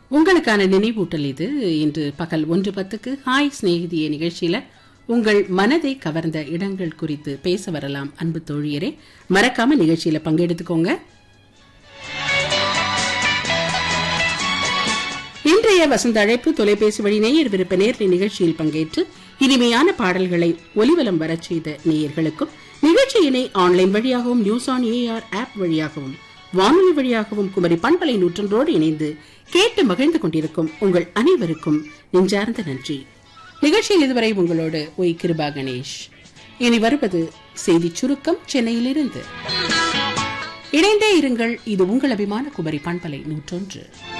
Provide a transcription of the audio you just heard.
உங்களுக்கான நினைவூட்டல் இது இன்று பகல் ஒன்று பத்துக்கு ஹாய் சிநேகிதிய நிகழ்ச்சியில உங்கள் மனதை கவர்ந்த இடங்கள் குறித்து பேச வரலாம் அன்பு தோழியரே மறக்காம நிகழ்ச்சியில பங்கெடுத்துக்கோங்க இன்றைய வசந்த அழைப்பு தொலைபேசி வழி நேயர் விருப்ப நேர்லை நிகழ்ச்சியில் பங்கேற்று இனிமையான பாடல்களை ஒலிவலம் வரச் செய்த நேயர்களுக்கும் நிகழ்ச்சியினை ஆன்லைன் வழியாகவும் நியூஸ் ஆன் ஏஆர் ஆப் வழியாகவும் வானொலி வழியாகவும் குமரி பண்பலை நூற்றன்றோடு இணைந்து கேட்டு மகிழ்ந்து கொண்டிருக்கும் உங்கள் அனைவருக்கும் நெஞ்சார்ந்த நன்றி நிகழ்ச்சியில் இதுவரை உங்களோடு ஒய் கிருபா கணேஷ் இனி வருவது செய்தி சுருக்கம் சென்னையிலிருந்து இணைந்தே இருங்கள் இது உங்கள் அபிமான குமரி பண்பலை நூற்றொன்று